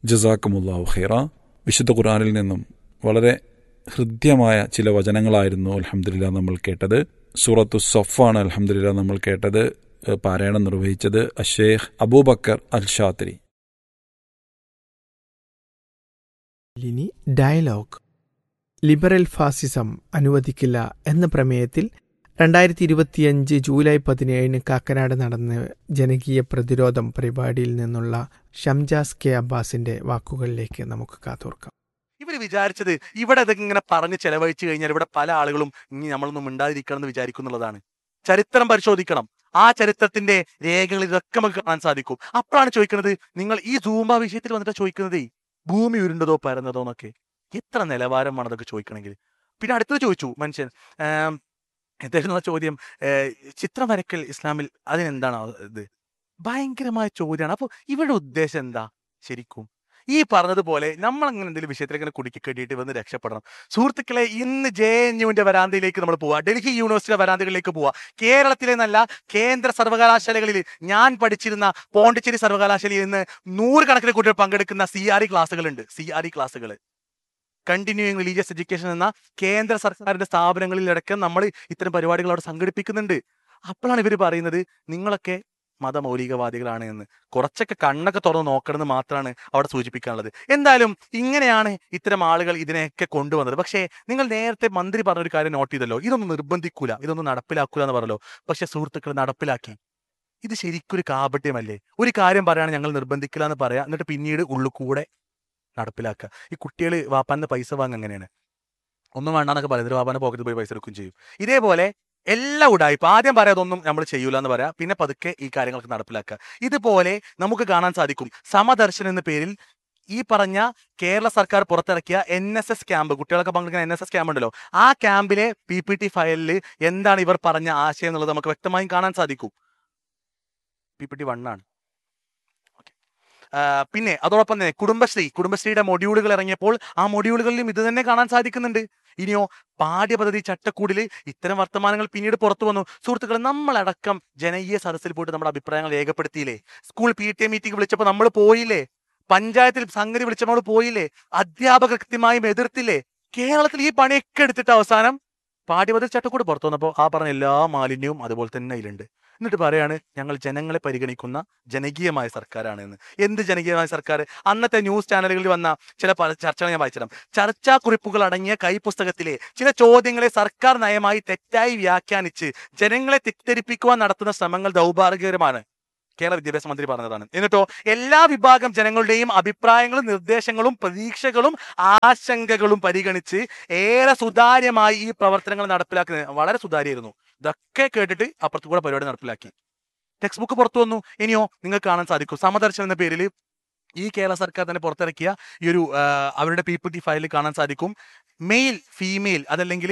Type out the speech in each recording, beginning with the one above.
ജസാക്കുമുല്ലാഹു ഖൈറ വിശുദ്ധ ഖുർആനിൽ നിന്നും വളരെ ഹൃദ്യമായ ചില വചനങ്ങളായിരുന്നു അലഹമില്ല നമ്മൾ കേട്ടത് സൂറത്തു സഫാണ് അലഹമില്ല നമ്മൾ കേട്ടത് ഏഹ് പാരായണം നിർവഹിച്ചത് അഷേഖ് അബൂബക്കർ അൽ ഷാത്തിരി ഇനി ഡയലോഗ് ലിബറൽ ഫാസിസം അനുവദിക്കില്ല എന്ന പ്രമേയത്തിൽ രണ്ടായിരത്തി ഇരുപത്തിയഞ്ച് ജൂലൈ പതിനേഴിന് കാക്കനാട് നടന്ന ജനകീയ പ്രതിരോധം പരിപാടിയിൽ നിന്നുള്ള ഷംജാസ് കെ അബ്ബാസിന്റെ വാക്കുകളിലേക്ക് നമുക്ക് കാതോർക്കാം ഇവർ വിചാരിച്ചത് ഇവിടെ അതൊക്കെ ഇങ്ങനെ പറഞ്ഞ് ചെലവഴിച്ചു കഴിഞ്ഞാൽ ഇവിടെ പല ആളുകളും ഇനി നമ്മളൊന്നും മിണ്ടാതിരിക്കണം എന്ന് വിചാരിക്കുന്നുള്ളതാണ് ചരിത്രം പരിശോധിക്കണം ആ ചരിത്രത്തിന്റെ രേഖകൾ ഇതൊക്കെ നമുക്ക് കാണാൻ സാധിക്കും അപ്പോഴാണ് ചോദിക്കുന്നത് നിങ്ങൾ ഈ സൂമ്പ വിഷയത്തിൽ വന്നിട്ട് ചോദിക്കുന്നത് ഭൂമി ഉരുണ്ടതോ പരന്നതോ എന്നൊക്കെ എത്ര നിലവാരമാണ് അതൊക്കെ ചോദിക്കണമെങ്കിൽ പിന്നെ അടുത്തത് ചോദിച്ചു മനുഷ്യൻ ആം, എന്തായിരുന്നു ആ ചോദ്യം ഏ, ചിത്രം വരക്കൽ ഇസ്ലാമിൽ അതിനെന്താണ് ആ ഇത് ഭയങ്കരമായ ചോദ്യമാണ് അപ്പോൾ ഇവരുടെ ഉദ്ദേശം എന്താ ശരിക്കും ഈ പറഞ്ഞതുപോലെ നമ്മൾ അങ്ങനെ എന്തെങ്കിലും വിഷയത്തിൽ ഇങ്ങനെ കുടുക്കി കെട്ടിയിട്ട് വന്ന് രക്ഷപ്പെടണം സുഹൃത്തുക്കളെ ഇന്ന് ജെ എൻ യുവിന്റെ വരാന്തയിലേക്ക് നമ്മൾ പോവാ ഡൽഹി യൂണിവേഴ്സിറ്റിയുടെ വരാന്തകളിലേക്ക് പോവാ കേരളത്തിലെ നല്ല കേന്ദ്ര സർവകലാശാലകളിൽ ഞാൻ പഠിച്ചിരുന്ന പോണ്ടിച്ചേരി സർവകലാശാലയിൽ നിന്ന് നൂറുകണക്കിന് കുട്ടികൾ പങ്കെടുക്കുന്ന സി ആർ ഇ ക്ലാസ്സുകളുണ്ട് സി ആർ ഇ ക്ലാസ്സുകൾ കണ്ടിന്യൂയിങ് റിലീജിയസ് എഡ്യൂക്കേഷൻ എന്ന കേന്ദ്ര സർക്കാരിന്റെ സ്ഥാപനങ്ങളിലടക്കം നമ്മൾ ഇത്തരം പരിപാടികൾ അവിടെ സംഘടിപ്പിക്കുന്നുണ്ട് അപ്പോഴാണ് ഇവർ പറയുന്നത് നിങ്ങളൊക്കെ മതമൗലികവാദികളാണ് എന്ന് കുറച്ചൊക്കെ കണ്ണൊക്കെ തുറന്ന് നോക്കണമെന്ന് മാത്രമാണ് അവിടെ സൂചിപ്പിക്കാനുള്ളത് എന്തായാലും ഇങ്ങനെയാണ് ഇത്തരം ആളുകൾ ഇതിനെയൊക്കെ കൊണ്ടുവന്നത് പക്ഷേ നിങ്ങൾ നേരത്തെ മന്ത്രി പറഞ്ഞൊരു കാര്യം നോട്ട് ചെയ്തല്ലോ ഇതൊന്നും നിർബന്ധിക്കൂല ഇതൊന്നും നടപ്പിലാക്കൂല എന്ന് പറഞ്ഞല്ലോ പക്ഷെ സുഹൃത്തുക്കൾ നടപ്പിലാക്കി ഇത് ശരിക്കൊരു കാപട്യമല്ലേ ഒരു കാര്യം പറയാണ് ഞങ്ങൾ നിർബന്ധിക്കില്ല എന്ന് പറയാം എന്നിട്ട് പിന്നീട് ഉള്ളു കൂടെ നടപ്പിലാക്കുക ഈ കുട്ടികൾ വാപ്പാന്റെ പൈസ വാങ്ങുക അങ്ങനെയാണ് ഒന്നും വേണ്ടാന്നൊക്കെ പറയുന്നത് വാപ്പാന്റെ പോക്കറ്റിൽ പോയി പൈസ എടുക്കുകയും ചെയ്യും ഇതേപോലെ എല്ലാ ഉടായ്പ ആദ്യം പറയാം അതൊന്നും നമ്മൾ ചെയ്യൂല എന്ന് പറയാം പിന്നെ പതുക്കെ ഈ കാര്യങ്ങളൊക്കെ നടപ്പിലാക്കുക ഇതുപോലെ നമുക്ക് കാണാൻ സാധിക്കും സമദർശൻ എന്ന പേരിൽ ഈ പറഞ്ഞ കേരള സർക്കാർ പുറത്തിറക്കിയ എൻ എസ് എസ് ക്യാമ്പ് കുട്ടികളൊക്കെ പങ്കെടുക്കുന്ന എൻ എസ് എസ് ക്യാമ്പ് ഉണ്ടല്ലോ ആ ക്യാമ്പിലെ പി പി ടി ഫയലിൽ എന്താണ് ഇവർ പറഞ്ഞ ആശയം എന്നുള്ളത് നമുക്ക് വ്യക്തമായും കാണാൻ സാധിക്കും പി പി ടി വണ്ണാണ് പിന്നെ അതോടൊപ്പം തന്നെ കുടുംബശ്രീ കുടുംബശ്രീയുടെ മൊഡ്യൂളുകൾ ഇറങ്ങിയപ്പോൾ ആ മൊഡ്യൂളുകളിലും ഇത് തന്നെ കാണാൻ സാധിക്കുന്നുണ്ട് ഇനിയോ പാഠ്യപദ്ധതി ചട്ടക്കൂടിൽ ഇത്തരം വർത്തമാനങ്ങൾ പിന്നീട് പുറത്തു വന്നു സുഹൃത്തുക്കളെ നമ്മളടക്കം ജനകീയ സദസ്സിൽ പോയിട്ട് നമ്മുടെ അഭിപ്രായങ്ങൾ രേഖപ്പെടുത്തിയില്ലേ school P T A meeting വിളിച്ചപ്പോൾ നമ്മൾ പോയില്ലേ പഞ്ചായത്തിൽ സംഗതി വിളിച്ചപ്പോൾ നമ്മൾ പോയില്ലേ അധ്യാപകർ കൃത്യമായും എതിർത്തില്ലേ കേരളത്തിൽ ഈ പണിയൊക്കെ എടുത്തിട്ട് അവസാനം പാഠ്യപദ്ധതി ചട്ടക്കൂട് പുറത്തു വന്നപ്പോൾ ആ പറഞ്ഞ എല്ലാ മാലിന്യവും അതുപോലെ തന്നെ അതിലുണ്ട് എന്നിട്ട് പറയാണ് ഞങ്ങൾ ജനങ്ങളെ പരിഗണിക്കുന്ന ജനകീയമായ സർക്കാരാണ് എന്ന് എന്ത് ജനകീയമായ സർക്കാർ അന്നത്തെ ന്യൂസ് ചാനലുകളിൽ വന്ന ചില പല ചർച്ചകൾ ഞാൻ വായിച്ചിടാം ചർച്ചാ കുറിപ്പുകൾ അടങ്ങിയ കൈപ്പുസ്തകത്തിലെ ചില ചോദ്യങ്ങളെ സർക്കാർ നയമായി തെറ്റായി വ്യാഖ്യാനിച്ച് ജനങ്ങളെ തെറ്റിദ്ധരിപ്പിക്കുവാൻ നടത്തുന്ന ശ്രമങ്ങൾ ദൗർഭാഗ്യകരമാണ് കേരള വിദ്യാഭ്യാസ മന്ത്രി പറഞ്ഞതാണ് എന്നിട്ടോ എല്ലാ വിഭാഗം ജനങ്ങളുടെയും അഭിപ്രായങ്ങളും നിർദ്ദേശങ്ങളും പ്രതീക്ഷകളും ആശങ്കകളും പരിഗണിച്ച് ഏറെ സുതാര്യമായി ഈ പ്രവർത്തനങ്ങൾ നടപ്പിലാക്കുന്നത് വളരെ സുതാര്യമായിരുന്നു ഇതൊക്കെ കേട്ടിട്ട് അപ്പുറത്തു കൂടെ പരിപാടി നടപ്പിലാക്കി ടെക്സ്റ്റ് ബുക്ക് പുറത്തു വന്നു ഇനിയോ നിങ്ങൾക്ക് കാണാൻ സാധിക്കും സമദർശൻ എന്ന പേരിൽ ഈ കേരള സർക്കാർ തന്നെ പുറത്തിറക്കിയ ഈ ഒരു ആ, അവരുടെ പി പി ടി ഫയലിൽ കാണാൻ സാധിക്കും മെയിൽ ഫീമെയിൽ അതല്ലെങ്കിൽ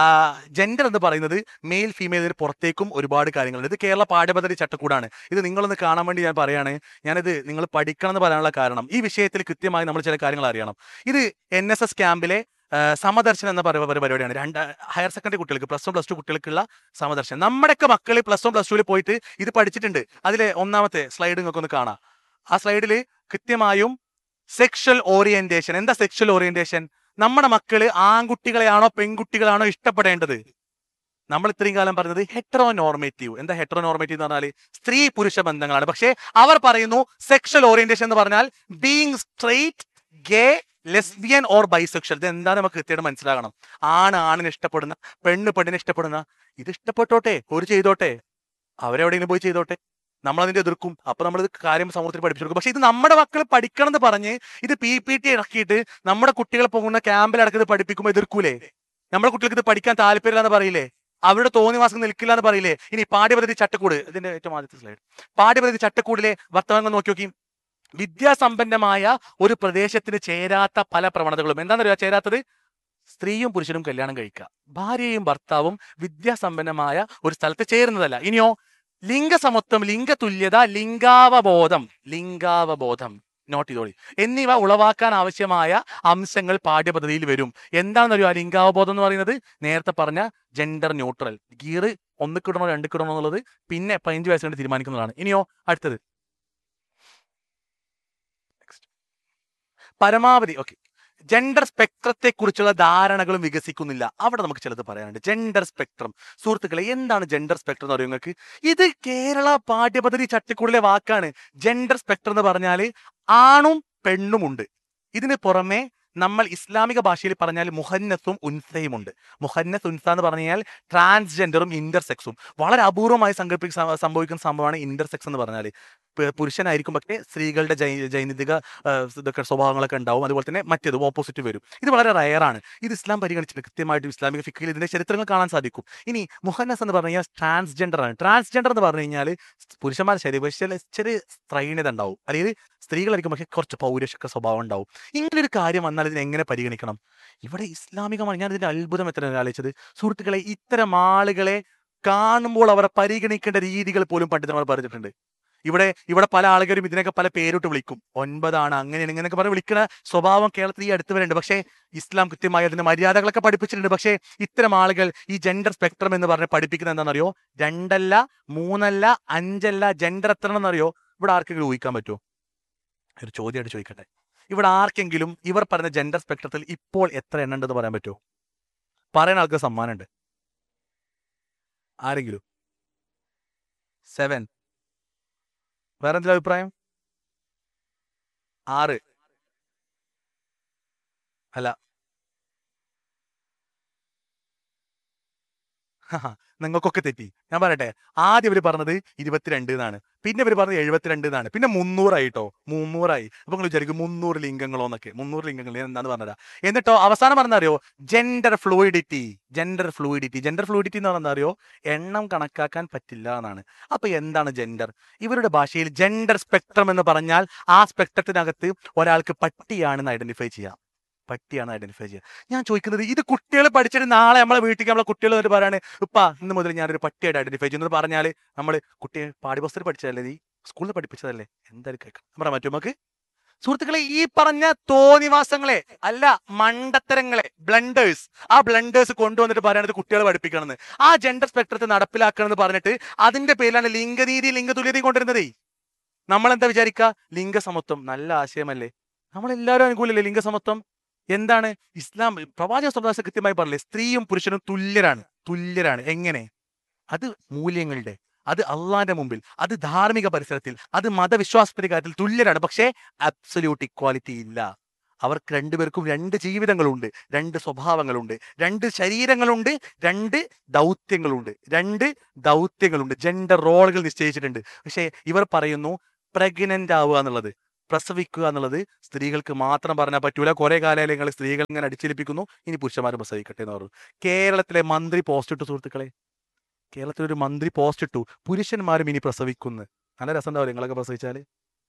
ജെൻഡർ എന്ന് പറയുന്നത് മെയിൽ ഫീമെയിൽ ഇതിന് പുറത്തേക്കും ഒരുപാട് കാര്യങ്ങളുണ്ട് ഇത് കേരള പാഠ്യപദ്ധതി ചട്ടക്കൂടാണ് ഇത് നിങ്ങളൊന്ന് കാണാൻ വേണ്ടി ഞാൻ പറയാണ് ഞാനിത് നിങ്ങൾ പഠിക്കണം എന്ന് പറയാനുള്ള കാരണം ഈ വിഷയത്തിൽ കൃത്യമായി നമ്മൾ ചില കാര്യങ്ങൾ അറിയണം ഇത് എൻ എസ് എസ് ക്യാമ്പിലെ ആ, സമദർശൻ എന്ന പറയുന്ന ഒരു പരിപാടിയാണ് രണ്ട് ഹയർ സെക്കൻഡറി കുട്ടികൾക്ക് പ്ലസ് വൺ പ്ലസ് ടു കുട്ടികൾക്കുള്ള സമദർശൻ നമ്മുടെയൊക്കെ മക്കൾ പ്ലസ് വൺ പ്ലസ് ടുവിൽ പോയിട്ട് ഇത് പഠിച്ചിട്ടുണ്ട് അതിലെ ഒന്നാമത്തെ സ്ലൈഡ് നിങ്ങൾക്ക് ഒന്ന് കാണാം ആ സ്ലൈഡിൽ കൃത്യമായും സെക്ഷൽ ഓറിയന്റേഷൻ എന്താ സെക്ഷൽ ഓറിയന്റേഷൻ നമ്മുടെ മക്കള് ആൺകുട്ടികളെയാണോ പെൺകുട്ടികളാണോ ഇഷ്ടപ്പെടേണ്ടത് നമ്മൾ ഇത്രയും കാലം പറഞ്ഞത് ഹെട്രോ നോർമേറ്റീവ് എന്താ ഹെട്രോ നോർമേറ്റീവ് എന്ന് പറഞ്ഞാൽ സ്ത്രീ പുരുഷ ബന്ധങ്ങളാണ് പക്ഷേ അവർ പറയുന്നു സെക്ഷൽ ഓറിയന്റേഷൻ എന്ന് പറഞ്ഞാൽ being straight gay lesbian or bisexual ഇത് എന്താ നമുക്ക് കൃത്യമായിട്ട് മനസ്സിലാകണം ആണ് ആണിനെ ഇഷ്ടപ്പെടുന്ന പെണ്ണ് പെണ്ണിനെ ഇഷ്ടപ്പെടുന്ന ഇത് ഇഷ്ടപ്പെട്ടോട്ടെ ഒരു ചെയ്തോട്ടെ അവരെവിടെയെങ്കിലും പോയി ചെയ്തോട്ടെ നമ്മൾ അതിന്റെ എതിർക്കും അപ്പൊ നമ്മൾ ഇത് കാര്യം സമൂഹത്തിൽ പഠിപ്പിച്ചു കൊടുക്കും പക്ഷെ ഇത് നമ്മുടെ മക്കൾ പഠിക്കണം എന്ന് പറഞ്ഞ് ഇത് പി പി ടി ഇറക്കിയിട്ട് നമ്മുടെ കുട്ടികൾ പോകുന്ന ക്യാമ്പിൽ അടക്കത് പഠിപ്പിക്കുമ്പോൾ എതിർക്കൂലേ നമ്മുടെ കുട്ടികൾക്ക് ഇത് പഠിക്കാൻ താല്പര്യമില്ല എന്ന് പറയില്ലേ അവരുടെ തോന്നിവാസം നിൽക്കില്ല എന്ന് പറയില്ലേ ഇനി പാഠ്യപദ്ധതി ചട്ടക്കൂട് ഇതിന്റെ ഏറ്റവും ആദ്യത്തെ സ്ലൈഡ് പാഠ്യപദ്ധതി ചട്ടക്കൂടിലെ വർത്തമാനങ്ങൾ നോക്കി നോക്കി വിദ്യാസമ്പന്നമായ ഒരു പ്രദേശത്തിന് ചേരാത്ത പല പ്രവണതകളും എന്താണെന്നറിയാ ചേരാത്തത് സ്ത്രീയും പുരുഷനും കല്യാണം കഴിക്കുക ഭാര്യയും ഭർത്താവും വിദ്യാസമ്പന്നമായ ഒരു സ്ഥലത്ത് ചേരുന്നതല്ല ഇനിയോ ലിംഗസമത്വം ലിംഗതുല്യത ലിംഗാവബോധം ലിംഗാവബോധം നോട്ട് ചെയ്തോളി എന്നിവ ഉളവാക്കാൻ ആവശ്യമായ അംശങ്ങൾ പാഠ്യപദ്ധതിയിൽ വരും എന്താണെന്നറിയോ ആ ലിംഗാവബോധം എന്ന് പറയുന്നത് നേരത്തെ പറഞ്ഞ ജെൻഡർ ന്യൂട്രൽ ഗീർ ഒന്ന് കിടണോ രണ്ട് കിടണോ എന്നുള്ളത് പിന്നെ പതിനഞ്ച് വയസ്സ് കൊണ്ട് തീരുമാനിക്കുന്നതാണ് ഇനിയോ അടുത്തത് പരമാവധി ഓക്കെ ജെൻഡർ സ്പെക്ട്രത്തെ കുറിച്ചുള്ള ധാരണകളും വികസിക്കുന്നില്ല അവിടെ നമുക്ക് ചിലത് പറയാനുണ്ട് ജെൻഡർ സ്പെക്ട്രം സുഹൃത്തുക്കളെ എന്താണ് ജെൻഡർ സ്പെക്ട്രം എന്ന് പറയുന്നത് നിങ്ങൾക്ക് ഇത് കേരള പാഠ്യപദ്ധതി ചട്ടക്കൂടിലെ വാക്കാണ് ജെൻഡർ സ്പെക്ട്രം എന്ന് പറഞ്ഞാൽ ആണും പെണ്ണുമുണ്ട് ഇതിന് പുറമെ നമ്മൾ ഇസ്ലാമിക ഭാഷയിൽ പറഞ്ഞാൽ മുഹന്നസും ഉൻസയും ഉണ്ട് മുഹന്നസ് ഉൻസ എന്ന് പറഞ്ഞാൽ ട്രാൻസ്ജെൻഡറും ഇന്റർസെക്സും വളരെ അപൂർവമായി സങ്കല്പിക്ക സം- സംഭവിക്കുന്ന സംഭവമാണ് ഇന്റർസെക്സ് എന്ന് പറഞ്ഞാൽ പ്- പുരുഷനായിരിക്കും പക്ഷേ സ്ത്രീകളുടെ ജൈ ജൈനിക ആ, ഇതൊക്കെ സ്വഭാവങ്ങളൊക്കെ ഉണ്ടാവും അതുപോലെ തന്നെ മറ്റേത് ഓപ്പോസിറ്റ് വരും ഇത് വളരെ റയറാണ് ഇത് ഇസ്ലാം പരിഗണിച്ചിട്ട് കൃത്യമായിട്ട് ഇസ്ലാമിക ഫിക്കയിൽ ഇതിന്റെ ചരിത്രങ്ങൾ കാണാൻ സാധിക്കും ഇനി മുഹന്നസ് എന്ന് പറഞ്ഞു കഴിഞ്ഞാൽ ട്രാൻസ്ജെൻഡർ ആണ് ട്രാൻസ്ജെൻഡർ എന്ന് പറഞ്ഞു കഴിഞ്ഞാൽ പുരുഷന്മാരുടെ ശരീരം പക്ഷേ ചില ചെറിയ സ്ത്രൈണ്യത ഉണ്ടാവും അല്ലെങ്കിൽ സ്ത്രീകളായിരിക്കും പക്ഷേ കുറച്ച് പൗരുഷക്ക സ്വഭാവം ഉണ്ടാവും ഇങ്ങനെ ഒരു കാര്യം വന്നാൽ ഇതിനെ എങ്ങനെ പരിഗണിക്കണം ഇവിടെ ഇസ്ലാമികമാണ് ഞാൻ ഇതിന്റെ അത്ഭുതം എത്ര ആലോചിച്ചത് സുഹൃത്തുക്കളെ ഇത്തരം ആളുകളെ കാണുമ്പോൾ അവരെ പരിഗണിക്കേണ്ട രീതികൾ പോലും പണ്ഡിതന്മാർ പറഞ്ഞിട്ടുണ്ട് ഇവിടെ ഇവിടെ പല ആളുകളും ഇതിനൊക്കെ പല പേരിട്ട് വിളിക്കും ഒൻപതാണ് അങ്ങനെയാണ് ഇങ്ങനെയൊക്കെ പറഞ്ഞ് വിളിക്കുന്ന സ്വഭാവം കേരളത്തിൽ ഈ അടുത്ത് വരുന്നുണ്ട് പക്ഷേ ഇസ്ലാം കൃത്യമായി അതിന്റെ മര്യാദകളൊക്കെ പഠിപ്പിച്ചിട്ടുണ്ട് പക്ഷേ ഇത്തരം ആളുകൾ ഈ ജെൻഡർ സ്പെക്ട്രം എന്ന് പറഞ്ഞ് പഠിപ്പിക്കുന്നത് എന്താണെന്നറിയോ രണ്ടല്ല മൂന്നല്ല അഞ്ചല്ല ജെൻഡർ എത്ര എന്നറിയോ ഇവിടെ ആർക്കെങ്കിലും ഊഹിക്കാൻ പറ്റുമോ ഒരു ചോദ്യമായിട്ട് ചോദിക്കട്ടെ ഇവിടെ ആർക്കെങ്കിലും ഇവർ പറഞ്ഞ ജെൻഡർ സ്പെക്ട്രത്തിൽ ഇപ്പോൾ എത്ര എണ്ണം ഉണ്ടെന്ന് പറയാൻ പറ്റുമോ പറയുന്ന ആൾക്ക് സമ്മാനമുണ്ട് ആരെങ്കിലും സെവൻ വേറെ എന്തെങ്കിലും അഭിപ്രായം ആറ് അല്ല നിങ്ങൾക്കൊക്കെ തെറ്റി ഞാൻ പറയട്ടെ ആദ്യം ഇവർ പറഞ്ഞത് ഇരുപത്തിരണ്ട് എന്നാണ് പിന്നെ ഇവർ പറഞ്ഞത് എഴുപത്തിരണ്ട് എന്നാണ് പിന്നെ മുന്നൂറായിട്ടോ മുന്നൂറായി അപ്പൊ നിങ്ങൾ വിചാരിക്കും മുന്നൂറ് ലിംഗങ്ങളോ എന്നൊക്കെ മുന്നൂറ് ലിംഗങ്ങൾ ഞാൻ എന്താന്ന് പറഞ്ഞതാ എന്നിട്ടോ അവസാനം പറഞ്ഞറിയോ gender fluidity gender fluidity gender fluidity എന്ന് പറഞ്ഞാൽ അറിയോ എണ്ണം കണക്കാക്കാൻ പറ്റില്ല എന്നാണ് അപ്പൊ എന്താണ് ജെൻഡർ ഇവരുടെ ഭാഷയിൽ ജെൻഡർ സ്പെക്ട്രം എന്ന് പറഞ്ഞാൽ ആ സ്പെക്ട്രത്തിനകത്ത് ഒരാൾക്ക് പട്ടിയാണെന്ന് ഐഡന്റിഫൈ ചെയ്യാം പട്ടിയാണ് ഐഡന്റിഫൈ ചെയ്യുക ഞാൻ ചോദിക്കുന്നത് ഇത് കുട്ടികൾ പഠിച്ചിട്ട് നാളെ നമ്മളെ വീട്ടിൽ നമ്മളെ കുട്ടികൾ വന്നിട്ട് പറയാണ് ഉപ്പ ഇന്ന് മുതൽ ഞാനൊരു പട്ടിയായിട്ട് ഐഡന്റിഫൈ ചെയ്യുന്നത് പറഞ്ഞാൽ നമ്മൾ കുട്ടിയെ പാഠ്യപുസ്തകം പഠിച്ചതല്ലേ നീ സ്കൂളിൽ പഠിപ്പിച്ചതല്ലേ എന്തായാലും കേൾക്കാം പറയാൻ പറ്റുമോ നമുക്ക് സുഹൃത്തുക്കളെ ഈ പറഞ്ഞ തോന്നിവാസങ്ങളെ അല്ല മണ്ടത്തരങ്ങളെ ബ്ലണ്ടേഴ്സ് ആ ബ്ലണ്ടേഴ്സ് കൊണ്ടുവന്നിട്ട് പറയണത് കുട്ടികളെ പഠിപ്പിക്കണമെന്ന് ആ ജെൻഡർ സ്പെക്ട്രത്തെ നടപ്പിലാക്കണമെന്ന് പറഞ്ഞിട്ട് അതിന്റെ പേരിലാണ് ലിംഗനീതി ലിംഗതുല്യതയും കൊണ്ടുവരുന്നതേ നമ്മൾ എന്താ വിചാരിക്കുക ലിംഗസമത്വം നല്ല ആശയമല്ലേ നമ്മളെല്ലാവരും അനുകൂലല്ലേ ലിംഗസമത്വം എന്താണ് ഇസ്ലാം പ്രവാചക സന്ദർശ കൃത്യമായി പറഞ്ഞില്ലേ സ്ത്രീയും പുരുഷനും തുല്യരാണ് തുല്യരാണ് എങ്ങനെ അത് മൂല്യങ്ങളുടെ അത് അള്ളാന്റെ മുമ്പിൽ അത് ധാർമ്മിക പരിസരത്തിൽ അത് മതവിശ്വാസത്തിന്റെ കാര്യത്തിൽ തുല്യരാണ് പക്ഷേ അബ്സല്യൂട്ട് ഇക്വാലിറ്റി ഇല്ല അവർക്ക് രണ്ടുപേർക്കും രണ്ട് ജീവിതങ്ങളുണ്ട് രണ്ട് സ്വഭാവങ്ങളുണ്ട് രണ്ട് ശരീരങ്ങളുണ്ട് രണ്ട് ദൗത്യങ്ങളുണ്ട് രണ്ട് ദൗത്യങ്ങളുണ്ട് ജെൻഡർ റോളുകൾ നിശ്ചയിച്ചിട്ടുണ്ട് പക്ഷേ ഇവർ പറയുന്നു പ്രഗ്നന്റ് ആവുക എന്നുള്ളത് പ്രസവിക്കുക എന്നുള്ളത് സ്ത്രീകൾക്ക് മാത്രം പറഞ്ഞാൽ പറ്റൂല കുറെ കാലങ്ങൾ സ്ത്രീകൾ ഇങ്ങനെ അടിച്ചേൽപ്പിക്കുന്നു ഇനി പുരുഷന്മാർ പ്രസവിക്കട്ടെ എന്ന് പറഞ്ഞു കേരളത്തിലെ മന്ത്രി പോസ്റ്റ് ഇട്ടു സുഹൃത്തുക്കളെ കേരളത്തിലെ ഒരു മന്ത്രി പോസ്റ്റ് ഇട്ടു പുരുഷന്മാരും ഇനി പ്രസവിക്കുന്നു നല്ല രസം ഉണ്ടാവില്ല നിങ്ങളൊക്കെ പ്രസവിച്ചാല്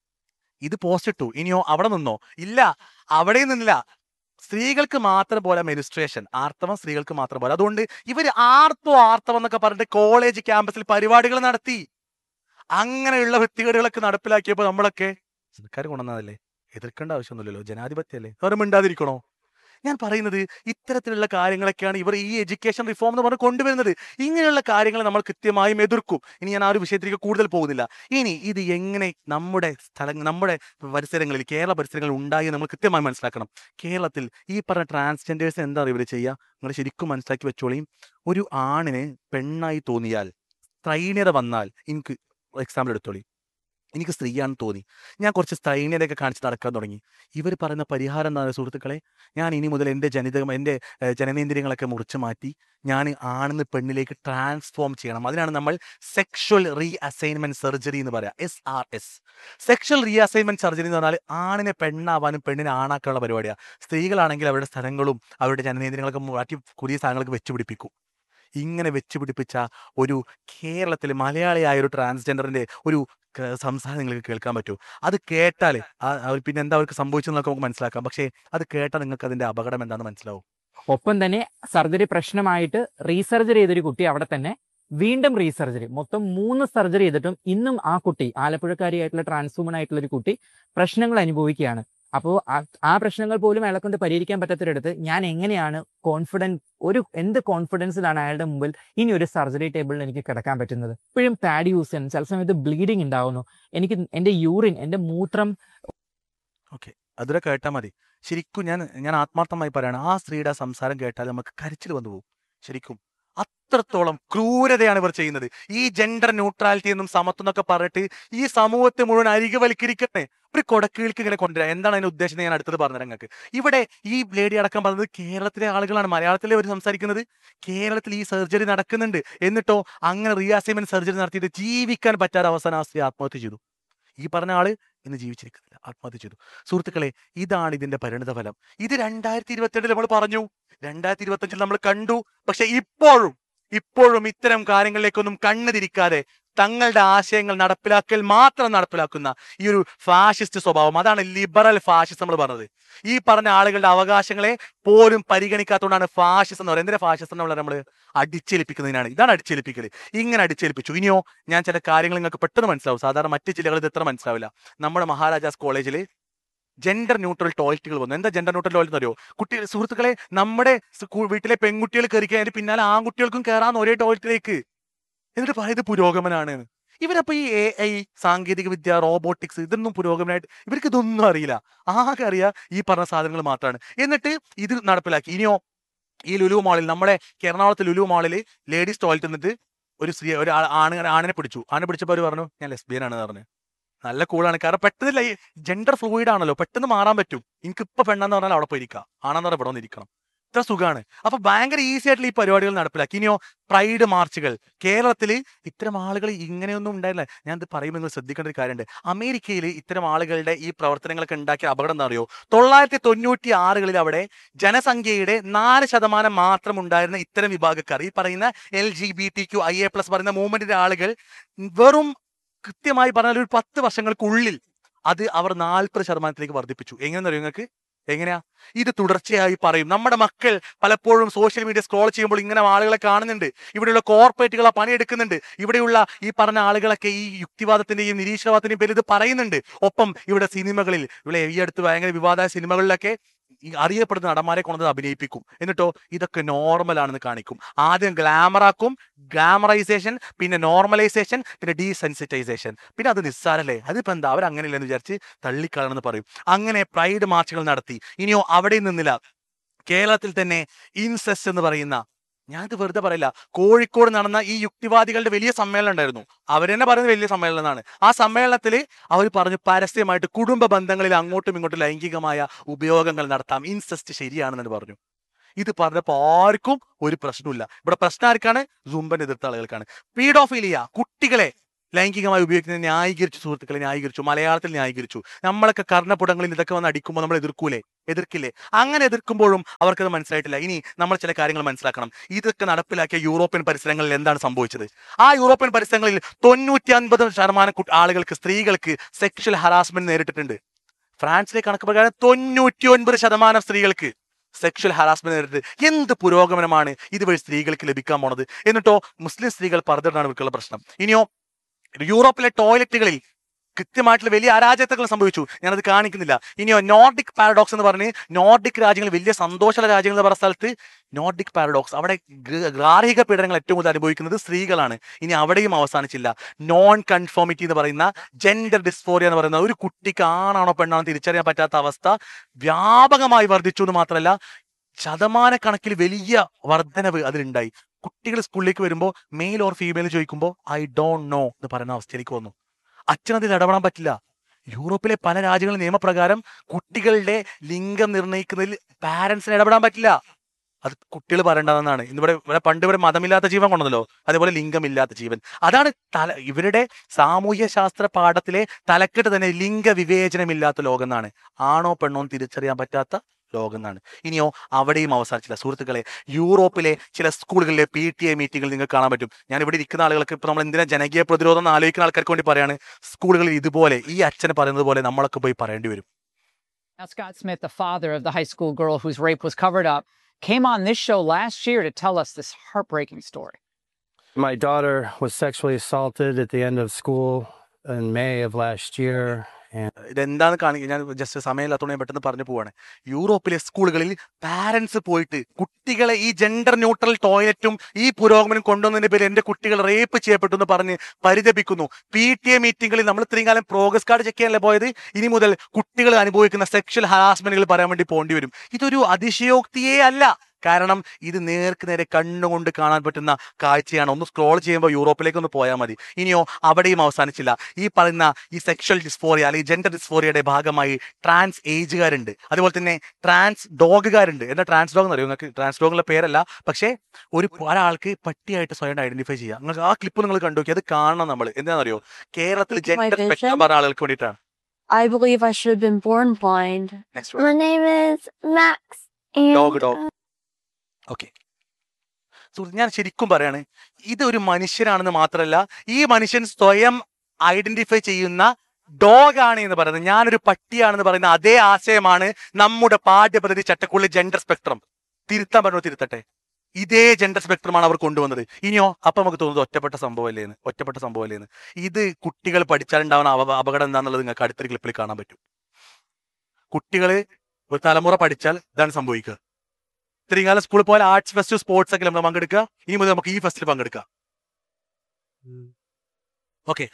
ഇത് പോസ്റ്റ് ഇട്ടു ഇനിയോ അവിടെ നിന്നോ ഇല്ല അവിടെ നിന്നില്ല സ്ത്രീകൾക്ക് മാത്രം പോലെ മെനിസ്ട്രേഷൻ ആർത്തവം സ്ത്രീകൾക്ക് മാത്രം പോലെ അതുകൊണ്ട് ഇവർ ആർത്തോ ആർത്തവം എന്നൊക്കെ പറഞ്ഞിട്ട് കോളേജ് ക്യാമ്പസിൽ പരിപാടികൾ നടത്തി അങ്ങനെയുള്ള വൃത്തികേടുകളൊക്കെ നടപ്പിലാക്കിയപ്പോൾ നമ്മളൊക്കെ സർക്കാർ കൊണ്ടുവന്നതല്ലേ എതിർക്കേണ്ട ആവശ്യമൊന്നുമില്ലല്ലോ ജനാധിപത്യമല്ലേ അവരും മിണ്ടാതിരിക്കണോ ഞാൻ പറയുന്നത് ഇത്തരത്തിലുള്ള കാര്യങ്ങളൊക്കെയാണ് ഇവർ ഈ എഡ്യൂക്കേഷൻ റിഫോം എന്ന് പറഞ്ഞ് കൊണ്ടുവരുന്നത് ഇങ്ങനെയുള്ള കാര്യങ്ങൾ നമ്മൾ കൃത്യമായും എതിർക്കും ഇനി ഞാൻ ആ ഒരു വിഷയത്തിലേക്ക് കൂടുതൽ പോകുന്നില്ല ഇനി ഇത് എങ്ങനെ നമ്മുടെ സ്ഥലങ്ങൾ നമ്മുടെ പരിസരങ്ങളിൽ കേരള പരിസരങ്ങളിൽ ഉണ്ടായി എന്ന് നമ്മൾ കൃത്യമായി മനസ്സിലാക്കണം കേരളത്തിൽ ഈ പറഞ്ഞ ട്രാൻസ്ജെൻഡേഴ്സ് എന്താണ് ഇവർ ചെയ്യുക നിങ്ങൾ ശരിക്കും മനസ്സിലാക്കി വെച്ചോളിയും ഒരു ആണിന് പെണ്ണായി തോന്നിയാൽ സ്ത്രൈണ്യത വന്നാൽ എനിക്ക് എക്സാമ്പിൾ എടുത്തോളി എനിക്ക് സ്ത്രീയാണെന്ന് തോന്നി ഞാൻ കുറച്ച് സ്ത്രൈണ്യതയൊക്കെ കാണിച്ച് നടക്കാൻ തുടങ്ങി ഇവർ പറയുന്ന പരിഹാരം എന്താണ് സുഹൃത്തുക്കളെ ഞാൻ ഇനി മുതൽ എൻ്റെ ജനിത എൻ്റെ ഏഹ്, ജനനേന്ദ്രിയങ്ങളൊക്കെ മുറിച്ച് മാറ്റി ഞാൻ ആണെന്ന് പെണ്ണിലേക്ക് ട്രാൻസ്ഫോം ചെയ്യണം അതിനാണ് നമ്മൾ സെക്ഷൽ റീ അസൈൻമെന്റ് സർജറി എന്ന് പറയാം S R S sexual reassignment surgery എന്ന് പറഞ്ഞാൽ ആണിനെ പെണ്ണാവാനും പെണ്ണിനെ ആണാക്കാനുള്ള പരിപാടിയാണ് സ്ത്രീകളാണെങ്കിൽ അവരുടെ സ്ഥലങ്ങളും അവരുടെ ജനനേന്ദ്രിയങ്ങളൊക്കെ മാറ്റി പുതിയ സാധനങ്ങൾക്ക് വെച്ചുപിടിപ്പിക്കും ഇങ്ങനെ വെച്ചുപിടിപ്പിച്ച ഒരു കേരളത്തിൽ മലയാളിയായ ഒരു ട്രാൻസ്ജെൻഡറിന്റെ ഒരു ക- സംസാരം നിങ്ങൾക്ക് കേൾക്കാൻ പറ്റൂ അത് കേട്ടാൽ പിന്നെ എന്താ അവർക്ക് സംഭവിച്ചെന്നൊക്കെ നമുക്ക് മനസ്സിലാക്കാം പക്ഷേ അത് കേട്ടാൽ നിങ്ങൾക്ക് അതിന്റെ അപകടം എന്താണെന്ന് മനസ്സിലാവും ഒപ്പം തന്നെ സർജറി പ്രശ്നമായിട്ട് റീസർജറി ചെയ്തൊരു കുട്ടി അവിടെ തന്നെ വീണ്ടും റീസർജറി മൊത്തം മൂന്ന് സർജറി ചെയ്തിട്ടും ഇന്നും ആ കുട്ടി ആലപ്പുഴക്കാരിയായിട്ടുള്ള ട്രാൻസ്ഫൂമൻ ആയിട്ടുള്ള ഒരു കുട്ടി പ്രശ്നങ്ങൾ അനുഭവിക്കുകയാണ് അപ്പോൾ ആ പ്രശ്നങ്ങൾ പോലും അയാളെ കൊണ്ട് പരിഹരിക്കാൻ പറ്റാത്തൊരിടത്ത് ഞാൻ എങ്ങനെയാണ് കോൺഫിഡൻസ് ഒരു എന്ത് കോൺഫിഡൻസിലാണ് അയാളുടെ മുമ്പിൽ ഇനി ഒരു സർജറി ടേബിളിൽ എനിക്ക് കിടക്കാൻ പറ്റുന്നത് ഇപ്പോഴും പാഡ് യൂസ് ചെയ്യാൻ ചില സമയത്ത് ബ്ലീഡിങ് ഉണ്ടാവുന്നു എനിക്ക് എൻ്റെ യൂറിൻ എൻ്റെ മൂത്രം ഓക്കെ അതുവരെ കേട്ടാൽ മതി ശരിക്കും ഞാൻ ഞാൻ ആത്മാർത്ഥമായി പറയാണ് ആ സ്ത്രീയുടെ ആ സംസാരം കേട്ടാൽ നമുക്ക് കരച്ചിൽ വന്നു പോകും ശരിക്കും അത്രത്തോളം ക്രൂരതയാണ് ഇവർ ചെയ്യുന്നത് ഈ ജെൻഡർ ന്യൂട്രാലിറ്റി എന്നും സമത്വം എന്നൊക്കെ പറഞ്ഞിട്ട് ഈ സമൂഹത്തെ മുഴുവൻ അരികെ വലിക്കിരിക്കട്ടെ ഒരു കൊടക്കീൾക്ക് ഇങ്ങനെ കൊണ്ടുവരാം എന്താണ് അതിന്റെ ഉദ്ദേശം എന്ന് ഞാൻ അടുത്തത് പറഞ്ഞുതരാം നിങ്ങൾക്ക് ഇവിടെ ഈ ലേഡി അടക്കം പറഞ്ഞത് കേരളത്തിലെ ആളുകളാണ് മലയാളത്തിലെ അവർ സംസാരിക്കുന്നത് കേരളത്തിൽ ഈ സർജറി നടക്കുന്നുണ്ട് എന്നിട്ടോ അങ്ങനെ റീഅസൈൻമെന്റ് സർജറി നടത്തിയിട്ട് ജീവിക്കാൻ പറ്റാതെ അവസാനം ആ സ്ത്രീ ആത്മഹത്യ ചെയ്തു ഈ പറഞ്ഞ ആള് ഇന്ന് ജീവിച്ചിരിക്കുന്നില്ല ആത്മഹത്യ ചെയ്തു സുഹൃത്തുക്കളെ ഇതാണ് ഇതിന്റെ പരിണിത ഫലം ഇത് രണ്ടായിരത്തി ഇരുപത്തിരണ്ടിൽ നമ്മൾ പറഞ്ഞു രണ്ടായിരത്തി ഇരുപത്തി നമ്മൾ കണ്ടു പക്ഷെ ഇപ്പോഴും ഇപ്പോഴും ഇത്തരം കാര്യങ്ങളിലേക്കൊന്നും കണ്ണു തിരിക്കാതെ തങ്ങളുടെ ആശയങ്ങൾ നടപ്പിലാക്കൽ മാത്രം നടപ്പിലാക്കുന്ന ഈ ഒരു ഫാഷിസ്റ്റ് സ്വഭാവം അതാണ് ലിബറൽ ഫാഷിസം നമ്മൾ പറഞ്ഞത് ഈ പറഞ്ഞ ആളുകളുടെ അവകാശങ്ങളെ പോലും പരിഗണിക്കാത്തതുകൊണ്ടാണ് ഫാഷിസം എന്ന് പറയുന്നത് എന്തിനാ ഫാഷിസം എന്ന് നമ്മൾ അടിച്ചേൽപ്പിക്കുന്നതിനാണ് ഇതാണ് അടിച്ചേൽപ്പിക്കൽ ഇങ്ങനെ അടിച്ചേൽപ്പിച്ചു ഇനിയോ ഞാൻ ചില കാര്യങ്ങൾ നിങ്ങൾക്ക് പെട്ടെന്ന് മനസ്സിലാവും സാധാരണ മറ്റു ജില്ലകളിൽ ഇത് എത്ര മനസ്സിലാവില്ല നമ്മുടെ മഹാരാജാസ് കോളേജിൽ ജെൻഡർ ന്യൂട്രൽ ടോയ്ലറ്റുകൾ വന്നു എന്താ ജെൻഡർ ന്യൂട്രൽ ടോയ്ലറ്റ് അറിയോ കുട്ടി സുഹൃത്തുക്കളെ നമ്മുടെ സ്കൂ- വീട്ടിലെ പെൺകുട്ടികൾ കയറിക്കാൻ അതിന്റെ പിന്നാലെ ആൺകുട്ടികൾക്കും കയറാൻ ഒരേ ടോയ്ലറ്റിലേക്ക് എന്നിട്ട് പറയുന്നത് പുരോഗമനാണ് ഇവരപ്പോ ഈ എ ഐ സാങ്കേതിക വിദ്യ റോബോട്ടിക്സ് ഇതൊന്നും പുരോഗമനമായിട്ട് ഇവർക്ക് ഇതൊന്നും അറിയില്ല ആകെ അറിയാ ഈ പറഞ്ഞ സാധനങ്ങൾ മാത്രമാണ് എന്നിട്ട് ഇത് നടപ്പിലാക്കി ഇനിയോ ഈ ലുലു മാളിൽ നമ്മുടെ എറണാകുളത്ത് ലുലു മാളിൽ ലേഡീസ് ടോയ്ലറ്റ് എന്നിട്ട് ഒരു സ്ത്രീ ഒരു ആ- ആണ് ആണിനെ പിടിച്ചു ആണിനെ പിടിച്ചപ്പോൾ അവർ പറഞ്ഞു ഞാൻ ലെസ്ബിയൻ ആണെന്ന് പറഞ്ഞു നല്ല കൂളാണ് കാരണം പെട്ടെന്ന് ജെൻഡർ ഫ്ലൂയിഡ് ആണല്ലോ പെട്ടെന്ന് മാറാൻ പറ്റും എനിക്ക് ഇപ്പൊ പെണ്ണെന്ന് പറഞ്ഞാൽ അവിടെ പോയിരിക്കാം ആണെന്ന് പറഞ്ഞാൽ ഇവിടെ വന്നിരിക്കണം ഇത്ര സുഖമാണ് അപ്പൊ ഭയങ്കര ഈസി ആയിട്ടുള്ള ഈ പരിപാടികൾ നടപ്പിലാക്കി ഇനിയോ പ്രൈഡ് മാർച്ചുകൾ കേരളത്തിൽ ഇത്തരം ആളുകൾ ഇങ്ങനെയൊന്നും ഉണ്ടായില്ല ഞാൻ ഇത് പറയുമ്പോൾ നിങ്ങൾ ശ്രദ്ധിക്കേണ്ട ഒരു കാര്യമുണ്ട് അമേരിക്കയിൽ ഇത്തരം ആളുകളുടെ ഈ പ്രവർത്തനങ്ങളൊക്കെ ഉണ്ടാക്കിയ അപകടം എന്താ അറിയോ തൊള്ളായിരത്തി തൊണ്ണൂറ്റി ആറുകളിൽ അവിടെ ജനസംഖ്യയുടെ നാല് ശതമാനം മാത്രം ഉണ്ടായിരുന്ന ഇത്തരം വിഭാഗക്കാർ ഈ പറയുന്ന L G B T Q I A plus പറയുന്ന മൂവ്മെന്റിന്റെ ആളുകൾ വെറും കൃത്യമായി പറഞ്ഞാൽ ഒരു പത്ത് വർഷങ്ങൾക്കുള്ളിൽ അത് അവർ നാൽപ്പത് ശതമാനത്തിലേക്ക് വർദ്ധിപ്പിച്ചു എങ്ങനെയെന്ന് അറിയോ നിങ്ങൾക്ക് എങ്ങനെയാ ഇത് തുടർച്ചയായി പറയും നമ്മുടെ മക്കൾ പലപ്പോഴും സോഷ്യൽ മീഡിയ സ്ക്രോൾ ചെയ്യുമ്പോൾ ഇങ്ങനെ ആളുകളെ കാണുന്നുണ്ട് ഇവിടെയുള്ള കോർപ്പറേറ്റുകൾ ആ പണിയെടുക്കുന്നുണ്ട് ഇവിടെയുള്ള ഈ പറഞ്ഞ ആളുകളൊക്കെ ഈ യുക്തിവാദത്തിന്റെയും നിരീശ്വരവാദത്തിന്റെയും പേരിൽ ഇത് പറയുന്നുണ്ട് ഒപ്പം ഇവിടെ സിനിമകളിൽ ഇവിടെ ഈ അടുത്ത് ഭയങ്കര വിവാദ സിനിമകളിലൊക്കെ ഈ അറിയപ്പെടുന്ന നടന്മാരെ കൊണ്ടത് അഭിനയിപ്പിക്കും എന്നിട്ടോ ഇതൊക്കെ നോർമൽ ആണെന്ന് കാണിക്കും ആദ്യം ഗ്ലാമറാക്കും ഗ്ലാമറൈസേഷൻ പിന്നെ നോർമലൈസേഷൻ പിന്നെ ഡീസെൻസിറ്റൈസേഷൻ പിന്നെ അത് നിസ്സാരല്ലേ അതിപ്പോ എന്താ അവർ അങ്ങനെയല്ലെന്ന് വിചാരിച്ച് തള്ളിക്കളണെന്ന് പറയും അങ്ങനെ പ്രൈഡ് മാർച്ചുകൾ നടത്തി ഇനിയോ അവിടെ നിന്നില്ല കേരളത്തിൽ തന്നെ ഇൻസെസ് എന്ന് പറയുന്ന ഞാനിത് വെറുതെ പറയില്ല കോഴിക്കോട് നടന്ന ഈ യുക്തിവാദികളുടെ വലിയ സമ്മേളനം ഉണ്ടായിരുന്നു അവർ തന്നെ പറയുന്നത് വലിയ സമ്മേളനം എന്നാണ് ആ സമ്മേളനത്തിൽ അവർ പറഞ്ഞു പരസ്യമായിട്ട് കുടുംബ ബന്ധങ്ങളിൽ അങ്ങോട്ടും ഇങ്ങോട്ടും ലൈംഗികമായ ഉപയോഗങ്ങൾ നടത്താം ഇൻസെസ്റ്റ് ശരിയാണെന്ന് പറഞ്ഞു ഇത് പറഞ്ഞപ്പോൾ ആർക്കും ഒരു പ്രശ്നമില്ല ഇവിടെ പ്രശ്നം ആർക്കാണ് സുംബൻ എതിർത്ത ആളുകൾക്കാണ് പീഡോഫീലിയ കുട്ടികളെ ലൈംഗികമായി ഉപയോഗിക്കുന്നത് ന്യായീകരിച്ചു സുഹൃത്തുക്കളെ ന്യായീകരിച്ചു മലയാളത്തിൽ ന്യായീകരിച്ചു നമ്മളൊക്കെ കർണപുടങ്ങളിൽ ഇതൊക്കെ വന്ന് അടിക്കുമ്പോൾ നമ്മൾ എതിർക്കൂലേ എതിർക്കില്ലേ അങ്ങനെ എതിർക്കുമ്പോഴും അവർക്കത് മനസ്സിലായിട്ടില്ല ഇനി നമ്മൾ ചില കാര്യങ്ങൾ മനസ്സിലാക്കണം ഇതൊക്കെ നടപ്പിലാക്കിയ യൂറോപ്യൻ പരിസരങ്ങളിൽ എന്താണ് സംഭവിച്ചത് ആ യൂറോപ്യൻ പരിസരങ്ങളിൽ തൊണ്ണൂറ്റി അൻപത് ശതമാനം കു- ആളുകൾക്ക് സ്ത്രീകൾക്ക് സെക്ഷൽ ഹറാസ്മെന്റ് നേരിട്ടിട്ടുണ്ട് ഫ്രാൻസിലെ കണക്ക് പ്രകാരം തൊണ്ണൂറ്റി ഒൻപത് ശതമാനം സ്ത്രീകൾക്ക് സെക്ഷൽ ഹറാസ്മെന്റ് നേരിട്ട് എന്ത് പുരോഗമനമാണ് ഇതുവഴി സ്ത്രീകൾക്ക് ലഭിക്കാൻ പോണത് എന്നിട്ടോ മുസ്ലിം സ്ത്രീകൾ പറഞ്ഞിട്ടാണ് ഇവർക്കുള്ള പ്രശ്നം ഇനിയോ യൂറോപ്പിലെ ടോയ്ലറ്റുകളിൽ കൃത്യമായിട്ടുള്ള വലിയ അരാജകത്വങ്ങൾ സംഭവിച്ചു ഞാനത് കാണിക്കുന്നില്ല ഇനിയോ നോർഡിക് പാരഡോക്സ് എന്ന് പറഞ്ഞ് നോർഡിക് രാജ്യങ്ങൾ വലിയ സന്തോഷമുള്ള രാജ്യങ്ങൾ എന്ന് പറഞ്ഞ സ്ഥലത്ത് നോർഡിക് പാരഡോക്സ് അവിടെ ഗ- ഗാർഹിക പീഡനങ്ങൾ ഏറ്റവും കൂടുതൽ അനുഭവിക്കുന്നത് സ്ത്രീകളാണ് ഇനി അവിടെയും അവസാനിച്ചില്ല നോൺ കൺഫോമിറ്റി എന്ന് പറയുന്ന ജെൻഡർ ഡിസ്ഫോറിയ എന്ന് പറയുന്ന ഒരു കുട്ടിക്ക് ആണാണോ പെണ്ണാണോ തിരിച്ചറിയാൻ പറ്റാത്ത അവസ്ഥ വ്യാപകമായി വർദ്ധിച്ചു എന്ന് മാത്രമല്ല ശതമാനക്കണക്കിൽ വലിയ വർധനവ് അതിലുണ്ടായി കുട്ടികൾ സ്കൂളിലേക്ക് വരുമ്പോൾ മെയിൽ ഓർ ഫീമെയിൽ ചോദിക്കുമ്പോൾ ഐ ഡോണ്ട് നോ എന്ന് പറയുന്ന അവസ്ഥയിലേക്ക് വന്നു അച്ഛനതിൽ ഇടപെടാൻ പറ്റില്ല യൂറോപ്പിലെ പല രാജ്യങ്ങളും നിയമപ്രകാരം കുട്ടികളുടെ ലിംഗം നിർണ്ണയിക്കുന്നതിൽ പാരന്റ്സിന് ഇടപെടാൻ പറ്റില്ല അത് കുട്ടികൾ പറയേണ്ടതെന്നാണ് ഇന്നിവിടെ ഇവിടെ പണ്ട് ഇവിടെ മതമില്ലാത്ത ജീവൻ കൊണ്ടല്ലോ അതേപോലെ ലിംഗമില്ലാത്ത ജീവൻ അതാണ് തല ഇവരുടെ സാമൂഹ്യ ശാസ്ത്ര പാഠത്തിലെ തലക്കെട്ട് തന്നെ ലിംഗ വിവേചനമില്ലാത്ത ലോകം എന്നാണ് ആണോ പെണ്ണോ എന്ന് തിരിച്ചറിയാൻ പറ്റാത്ത ലോകം എന്നാണ് ഇനിയോ അവിടെയും അവസാനിച്ചില്ല സുഹൃത്തുക്കളെ യൂറോപ്പിലെ ചില സ്കൂളുകളിലെ പി ടി എ മീറ്റിംഗുകൾ നിങ്ങൾക്ക് കാണാൻ പറ്റും ഞാൻ ഇവിടെ ഇരിക്കുന്ന ആളുകൾക്ക് ഇപ്പൊ നമ്മൾ എന്തിനാ ജനകീയ പ്രതിരോധം എന്ന് ആലോചിക്കുന്ന ആൾക്കാർക്ക് വേണ്ടി പറയാണ് സ്കൂളുകളിൽ ഇതുപോലെ ഈ അച്ഛന് പറയുന്നത് പോലെ നമ്മളൊക്കെ പോയി പറയേണ്ടി വരും Now, Scott Smith, the father of the high school girl whose rape was covered up, came on this show last year to tell us this heartbreaking story. My daughter was sexually assaulted at the end of school in May of last year, ഇതെന്താന്ന് കാണിക്കുക ഞാൻ just സമയമില്ലാത്തതുകൊണ്ട് ഞാൻ പെട്ടെന്ന് പറഞ്ഞു പോവാണ് യൂറോപ്പിലെ സ്കൂളുകളിൽ parents പോയിട്ട് കുട്ടികളെ ഈ ജെൻഡർ ന്യൂട്രൽ ടോയ്ലറ്റും ഈ പുരോഗമനം കൊണ്ടുവന്നതിന്റെ പേര് എന്റെ കുട്ടികൾ റേപ്പ് ചെയ്യപ്പെട്ടു എന്ന് പറഞ്ഞ് പരിതപിക്കുന്നു പി ടി എ മീറ്റിംഗുകളിൽ നമ്മൾ ഇത്രയും കാലം പ്രോഗ്രസ് കാർഡ് ചെക്ക് ചെയ്യാനല്ലേ പോയത് ഇനി മുതൽ കുട്ടികൾ അനുഭവിക്കുന്ന സെക്ഷൽ ഹറാസ്മെന്റുകൾ പറയാൻ വേണ്ടി പോകേണ്ടി വരും ഇതൊരു അതിശയോക്തിയേ അല്ല കാരണം ഇത് നേർക്ക് നേരെ കണ്ണുകൊണ്ട് കാണാൻ പറ്റുന്ന കാഴ്ചയാണ് ഒന്ന് സ്ക്രോൾ ചെയ്യുമ്പോൾ യൂറോപ്പിലേക്ക് ഒന്ന് പോയാൽ മതി ഇനിയോ അവിടെയും അവസാനിച്ചില്ല ഈ പറയുന്ന ഈ സെക്ഷൽ ഡിസ്ഫോറിയ അല്ലെങ്കിൽ ജെൻഡർ ഡിസ്ഫോറിയയുടെ ഭാഗമായി ട്രാൻസ് ഏജുകാരുണ്ട് അതുപോലെ തന്നെ ട്രാൻസ് ഡോഗുകാരുണ്ട് എന്താ ട്രാൻസ് ഡോഗ് എന്നറിയോ നിങ്ങൾക്ക് ട്രാൻസ് ഡോഗുള്ള പേരല്ല പക്ഷേ ഒരു ഒരാൾക്ക് പട്ടിയായിട്ട് സ്വയം ഐഡന്റിഫൈ ചെയ്യാം നിങ്ങൾക്ക് ആ ക്ലിപ്പ് നിങ്ങൾ കണ്ടു നോക്കി അത് കാണണം നമ്മൾ എന്താണെന്നറിയോ കേരളത്തിൽ ജെൻഡർ vision? സ്പെക്ട്രം പറഞ്ഞ ആളുകൾക്ക് വേണ്ടിയിട്ടാണ് I believe I should have been born blind. Next My name is Max. And Dog, dog. Okay സുഹൃത്ത് ഞാൻ ശരിക്കും പറയാണ് ഇത് ഒരു മനുഷ്യനാണെന്ന് മാത്രമല്ല ഈ മനുഷ്യൻ സ്വയം ഐഡന്റിഫൈ ചെയ്യുന്ന ഡോഗ് ആണ് എന്ന് പറയുന്നത് ഞാനൊരു പട്ടിയാണെന്ന് പറയുന്ന അതേ ആശയമാണ് നമ്മുടെ പാഠ്യപദ്ധതി ചട്ടക്കുള്ളിൽ ജെൻഡർ സ്പെക്ട്രം തിരുത്താൻ പറഞ്ഞു തിരുത്തട്ടെ ഇതേ ജെൻഡർ സ്പെക്ട്രമാണ് അവർ കൊണ്ടുവന്നത് ഇനിയോ അപ്പൊ നമുക്ക് തോന്നുന്നത് ഒറ്റപ്പെട്ട സംഭവമല്ലേന്ന് ഒറ്റപ്പെട്ട സംഭവമല്ലേന്ന് ഇത് കുട്ടികൾ പഠിച്ചാലുണ്ടാവുന്ന അപ- അപകടം എന്താണെന്നുള്ളത് നിങ്ങൾക്ക് അടുത്തൊരു ക്ലിപ്പിൽ കാണാൻ പറ്റും കുട്ടികൾ ഒരു തലമുറ പഠിച്ചാൽ ഇതാണ് സംഭവിക്കുക ഇത്രയും കാലം സ്കൂളിൽ പോയാൽ ആർട്സ് ഫെസ്റ്റ് സ്പോർട്സ് ഒക്കെ നമ്മൾ പങ്കെടുക്കുക ഇനി മുതൽ നമുക്ക് ഈ ഫെസ്റ്റിൽ പങ്കെടുക്കാം ഓക്കെ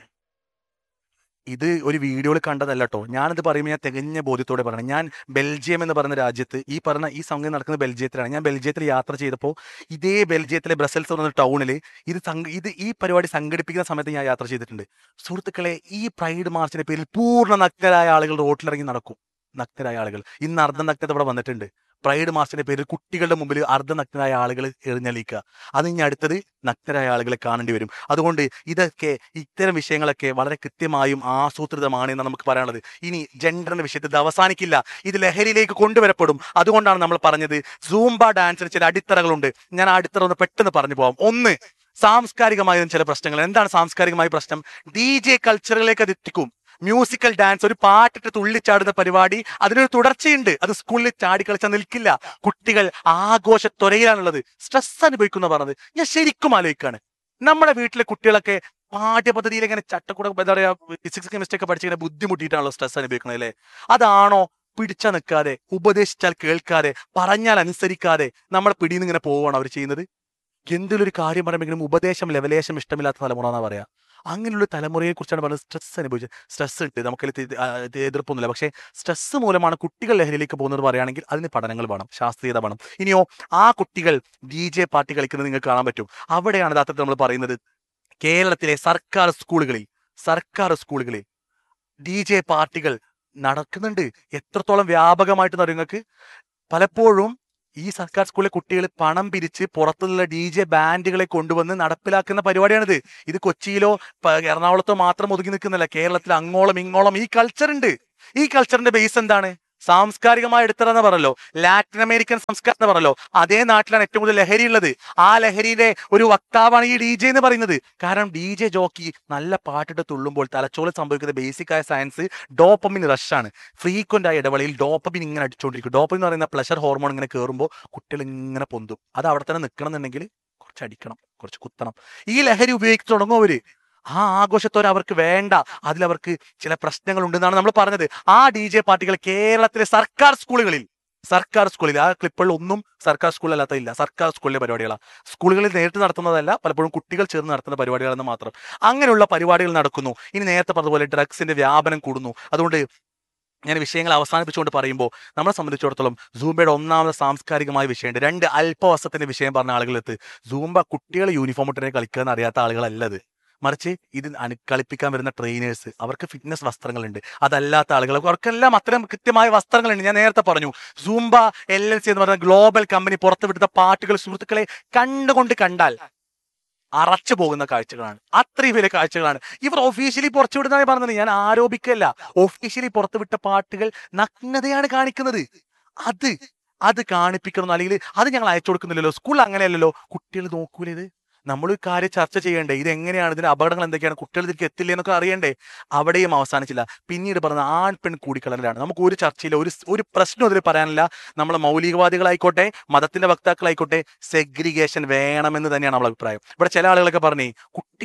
ഇത് ഒരു വീഡിയോയിൽ കണ്ടതല്ല കേട്ടോ ഞാനിത് പറയുമ്പോൾ ഞാൻ തികഞ്ഞ ബോധ്യത്തോടെ പറയണം ഞാൻ ബെൽജിയം എന്ന് പറയുന്ന രാജ്യത്ത് ഈ പറഞ്ഞ ഈ സംഗതി നടക്കുന്നത് ബെൽജിയത്തിലാണ് ഞാൻ ബെൽജിയത്തിൽ യാത്ര ചെയ്തപ്പോൾ ഇതേ ബെൽജിയത്തിലെ ബ്രസൽസ് എന്ന് പറയുന്ന ടൗണിൽ ഇത് സംഘ ഇത് ഈ പരിപാടി സംഘടിപ്പിക്കുന്ന സമയത്ത് ഞാൻ യാത്ര ചെയ്തിട്ടുണ്ട് സുഹൃത്തുക്കളെ ഈ പ്രൈഡ് മാർച്ചിന്റെ പേരിൽ പൂർണ്ണ നഗ്നരായ ആളുകൾ റോട്ടിലിറങ്ങി നടക്കും നഗ്നരായ ആളുകൾ ഇന്ന് അർദ്ധനഗ്നത ഇവിടെ വന്നിട്ടുണ്ട് പ്രൈഡ് മാർച്ചിന്റെ പേരിൽ കുട്ടികളുടെ മുമ്പിൽ അർദ്ധനഗ്നരായ ആളുകൾ എഴുന്നള്ളിക്കുക അത് ഇനി അടുത്തത് നഗ്നരായ ആളുകളെ കാണേണ്ടി വരും അതുകൊണ്ട് ഇതൊക്കെ ഇത്തരം വിഷയങ്ങളൊക്കെ വളരെ കൃത്യമായും ആസൂത്രിതമാണ് എന്ന് നമുക്ക് പറയാനുള്ളത് ഇനി ജെൻഡറിന്റെ വിഷയത്തിൽ ഇത് അവസാനിക്കില്ല ഇത് ലഹരിയിലേക്ക് കൊണ്ടുവരപ്പെടും അതുകൊണ്ടാണ് നമ്മൾ പറഞ്ഞത് സൂംബ ഡാൻസിന് ചില അടിത്തറകളുണ്ട് ഞാൻ ആ അടിത്തറ ഒന്ന് പെട്ടെന്ന് പറഞ്ഞു പോവാം ഒന്ന് സാംസ്കാരികമായ ചില പ്രശ്നങ്ങൾ എന്താണ് സാംസ്കാരികമായ പ്രശ്നം ഡി ജെ കൾച്ചറിലേക്ക് അത് എത്തിക്കും മ്യൂസിക്കൽ ഡാൻസ് ഒരു പാട്ടിട്ട് തുള്ളിച്ചാടുന്ന പരിപാടി അതിനൊരു തുടർച്ചയുണ്ട് അത് സ്കൂളിൽ ചാടി കളിച്ചാൽ നിൽക്കില്ല കുട്ടികൾ ആഘോഷ ത്വരയിലാണുള്ളത് സ്ട്രെസ് അനുഭവിക്കുന്ന പറഞ്ഞത് ഞാൻ ശരിക്കും ആലോചിക്കാണ് നമ്മുടെ വീട്ടിലെ കുട്ടികളൊക്കെ പാഠ്യപദ്ധതിയിൽ ഇങ്ങനെ ചട്ടക്കൂട എന്താ പറയാ ഫിസിക്സ് കെമിസ്ട്രി ഒക്കെ പഠിച്ചിങ്ങനെ ബുദ്ധിമുട്ടിയിട്ടാണല്ലോ സ്ട്രെസ് അനുഭവിക്കുന്നത് അല്ലേ അതാണോ പിടിച്ചാ നിൽക്കാതെ ഉപദേശിച്ചാൽ കേൾക്കാതെ പറഞ്ഞാൽ അനുസരിക്കാതെ നമ്മുടെ പിടിയിൽ നിന്ന് ഇങ്ങനെ പോവുകയാണ് അവർ ചെയ്യുന്നത് എന്തെങ്കിലും ഒരു കാര്യം പറയുമ്പോഴെങ്കിലും ഉപദേശം ലെവലേശം ഇഷ്ടമില്ലാത്ത തലമുറ എന്നാ പറയാ അങ്ങനെയുള്ള തലമുറയെ കുറിച്ചാണ് പറഞ്ഞത് സ്ട്രെസ് അനുഭവിച്ചത് സ്ട്രെസ് ഉണ്ട് നമുക്ക് എതിർപ്പൊന്നുമില്ല പക്ഷേ സ്ട്രെസ് മൂലമാണ് കുട്ടികൾ ലഹരിയിലേക്ക് പോകുന്നത് പറയുകയാണെങ്കിൽ അതിന് പഠനങ്ങൾ വേണം ശാസ്ത്രീയത വേണം ഇനിയോ ആ കുട്ടികൾ ഡി ജെ പാർട്ടി കളിക്കുന്നത് നിങ്ങൾക്ക് കാണാൻ പറ്റും അവിടെയാണ് യഥാർത്ഥത്തിൽ നമ്മൾ പറയുന്നത് കേരളത്തിലെ സർക്കാർ സ്കൂളുകളിൽ സർക്കാർ സ്കൂളുകളിൽ ഡി ജെ പാർട്ടികൾ നടക്കുന്നുണ്ട് എത്രത്തോളം വ്യാപകമായിട്ട് നിങ്ങൾക്ക് പലപ്പോഴും ഈ സർക്കാർ സ്കൂളിലെ കുട്ടികൾ പണം പിരിച്ച് പുറത്തുനിന്നുള്ള ഡി ജെ ബാൻഡുകളെ കൊണ്ടുവന്ന് നടപ്പിലാക്കുന്ന പരിപാടിയാണിത് ഇത് കൊച്ചിയിലോ പ- എറണാകുളത്തോ മാത്രം ഒതുങ്ങി നിൽക്കുന്നില്ല കേരളത്തിൽ അങ്ങോളം ഇങ്ങോളം ഈ കൾച്ചർ ഉണ്ട് ഈ കൾച്ചറിന്റെ ബേസ് എന്താണ് സാംസ്കാരികമായ എടുത്തറെന്ന് പറഞ്ഞല്ലോ ലാറ്റിൻ അമേരിക്കൻ സംസ്കാരം എന്ന് പറഞ്ഞല്ലോ അതേ നാട്ടിലാണ് ഏറ്റവും കൂടുതൽ ലഹരി ഉള്ളത് ആ ലഹരിയുടെ ഒരു വക്താവാണ് ഈ ഡി ജെ എന്ന് പറയുന്നത് കാരണം ഡി ജെ ജോക്കി നല്ല പാട്ടിട്ട് തുള്ളുമ്പോൾ തലച്ചോറിൽ സംഭവിക്കുന്ന ബേസിക് ആയ സയൻസ് ഡോപ്പമിൻ റഷാണ് ഫ്രീക്വന്റ് ആയ ഇടവേളയിൽ ഡോപ്പമിൻ ഇങ്ങനെ അടിച്ചുകൊണ്ടിരിക്കും ഡോപ്പമിൻ എന്ന് പറയുന്ന പ്ലഷർ ഹോർമോൺ ഇങ്ങനെ കയറുമ്പോൾ കുട്ടികൾ ഇങ്ങനെ പൊന്തും അത് അവിടെ തന്നെ നിൽക്കണം എന്നുണ്ടെങ്കിൽ കുറച്ച് അടിക്കണം കുറച്ച് കുത്തണം ഈ ലഹരി ഉപയോഗിച്ച് തുടങ്ങും അവര് ആ ആഘോഷത്തോടെ അവർക്ക് വേണ്ട അതിലവർക്ക് ചില പ്രശ്നങ്ങൾ ഉണ്ടെന്നാണ് നമ്മൾ പറഞ്ഞത് ആ ഡി ജെ പാർട്ടികൾ കേരളത്തിലെ സർക്കാർ സ്കൂളുകളിൽ സർക്കാർ സ്കൂളിൽ ആ ക്ലിപ്പുകളിൽ ഒന്നും സർക്കാർ സ്കൂളിലല്ലാത്ത ഇല്ല സർക്കാർ സ്കൂളിലെ പരിപാടികളാണ് സ്കൂളുകളിൽ നേരിട്ട് നടത്തുന്നതല്ല പലപ്പോഴും കുട്ടികൾ ചേർന്ന് നടത്തുന്ന പരിപാടികളെന്ന് മാത്രം അങ്ങനെയുള്ള പരിപാടികൾ നടക്കുന്നു ഇനി നേരത്തെ പറഞ്ഞതുപോലെ ഡ്രഗ്സിന്റെ വ്യാപനം കൂടുന്നു അതുകൊണ്ട് ഞാൻ വിഷയങ്ങൾ അവസാനിപ്പിച്ചുകൊണ്ട് പറയുമ്പോൾ നമ്മളെ സംബന്ധിച്ചിടത്തോളം സൂംബയുടെ ഒന്നാമത് സാംസ്കാരികമായ വിഷയമുണ്ട് രണ്ട് അല്പവസത്തിന്റെ വിഷയം പറഞ്ഞ ആളുകളെത്ത് സൂംബ കുട്ടികൾ യൂണിഫോം ഇട്ടിനെ കളിക്കുക എന്ന് അറിയാത്ത ആളുകളല്ലത് മറിച്ച് ഇത് അനു കളിപ്പിക്കാൻ വരുന്ന ട്രെയിനേഴ്സ് അവർക്ക് ഫിറ്റ്നസ് വസ്ത്രങ്ങളുണ്ട് അതല്ലാത്ത ആളുകൾ അവർക്കെല്ലാം അത്തരം കൃത്യമായ വസ്ത്രങ്ങളുണ്ട് ഞാൻ നേരത്തെ പറഞ്ഞു സൂംബ എൽ എൽ സി എന്ന് പറയുന്ന ഗ്ലോബൽ കമ്പനി പുറത്തുവിടുന്ന പാട്ടുകൾ സുഹൃത്തുക്കളെ കണ്ടുകൊണ്ട് കണ്ടാൽ അറച്ചു പോകുന്ന കാഴ്ചകളാണ് അത്രയും വലിയ കാഴ്ചകളാണ് ഇവർ ഒഫീഷ്യലി പുറത്തുവിടുന്നതായി പറഞ്ഞത് ഞാൻ ആരോപിക്കല്ല ഒഫീഷ്യലി പുറത്തുവിട്ട പാട്ടുകൾ നഗ്നതയാണ് കാണിക്കുന്നത് അത് അത് കാണിപ്പിക്കണം അല്ലെങ്കിൽ അത് ഞങ്ങൾ അയച്ചു കൊടുക്കുന്നില്ലല്ലോ സ്കൂൾ അങ്ങനെയല്ലല്ലോ കുട്ടികൾ നോക്കൂലേ ഇത് നമ്മൾ ഒരു കാര്യം ചർച്ച ചെയ്യണ്ടേ ഇത് എങ്ങനെയാണ് ഇതിന്റെ അപകടങ്ങൾ എന്തൊക്കെയാണ് കുട്ടികൾ ഇതിലേക്ക് എത്തില്ലേ എന്നൊക്കെ അറിയണ്ടേ അവിടെയും അവസാനിച്ചില്ല പിന്നീട് പറഞ്ഞ ആൺ പെൺ കൂടിക്കളരാണ് നമുക്ക് ഒരു ചർച്ചയില്ല ഒരു ഒരു പ്രശ്നം അതിൽ പറയാനില്ല നമ്മളെ മൗലികവാദികളായിക്കോട്ടെ മതത്തിന്റെ വക്താക്കളായിക്കോട്ടെ സെഗ്രിഗേഷൻ വേണമെന്ന് തന്നെയാണ് നമ്മളെ അഭിപ്രായം ഇവിടെ ചില ആളുകളൊക്കെ പറഞ്ഞേ കുട്ടികളെ